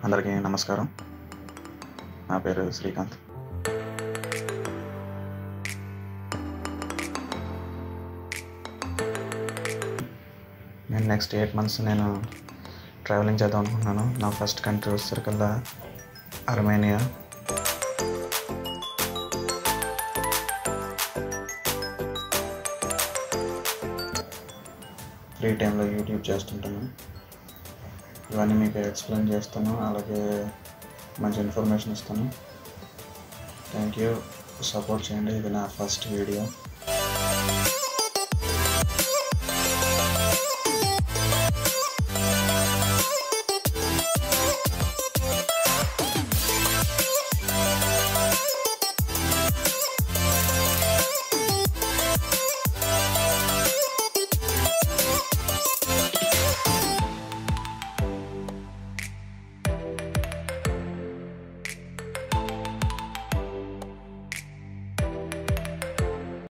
అందరికీ నమస్కారం నా పేరు శ్రీకాంత్ నేను నెక్స్ట్ ఎయిట్ మంత్స్ నేను ట్రావెలింగ్ చేద్దాం అనుకుంటున్నాను నా ఫస్ట్ కంట్రీ వచ్చేసరికల్లా అర్మేనియా ఫ్రీ టైంలో యూట్యూబ్ చేస్తుంటాను ఇవన్నీ మీకు ఎక్స్ప్లెయిన్ చేస్తాను అలాగే మంచి ఇన్ఫర్మేషన్ ఇస్తాను థ్యాంక్ యూ సపోర్ట్ చేయండి ఇది నా ఫస్ట్ వీడియో